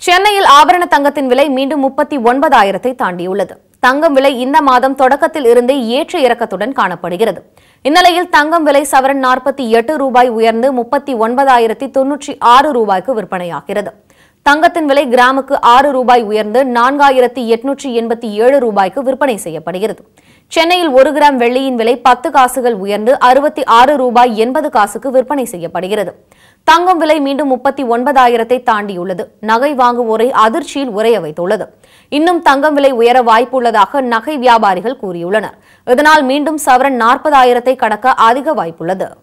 சென்னையில் ஆபரண தங்கத்தின் விலை மீண்டும் முப்பத்தி ஒன்பதாயிரத்தை தாண்டியுள்ளது தங்கம் விலை இந்த மாதம் தொடக்கத்தில் இருந்தே ஏற்ற இறக்கத்துடன் காணப்படுகிறது இந்நிலையில் தங்கம் விலை சவரன் நாற்பத்தி எட்டு ரூபாய் உயர்ந்து முப்பத்தி ஒன்பதாயிரத்தி தொன்னூற்றி ஆறு ரூபாய்க்கு விற்பனையாகிறது தங்கத்தின் விலை கிராமுக்கு ஆறு ரூபாய் உயர்ந்து நான்காயிரத்தி எட்நூற்றி எண்பத்தி ஏழு ரூபாய்க்கு விற்பனை செய்யப்படுகிறது சென்னையில் ஒரு கிராம் வெள்ளியின் விலை பத்து காசுகள் உயர்ந்து அறுபத்தி ஆறு ரூபாய் எண்பது காசுக்கு விற்பனை செய்யப்படுகிறது தங்கம் விலை மீண்டும் முப்பத்தி ஒன்பதாயிரத்தை தாண்டியுள்ளது நகை வாங்குவோரை அதிர்ச்சியில் உறைய வைத்துள்ளது இன்னும் தங்கம் விலை உயர வாய்ப்புள்ளதாக நகை வியாபாரிகள் கூறியுள்ளனர் இதனால் மீண்டும் சவரன் நாற்பதாயிரத்தை கடக்க அதிக வாய்ப்புள்ளது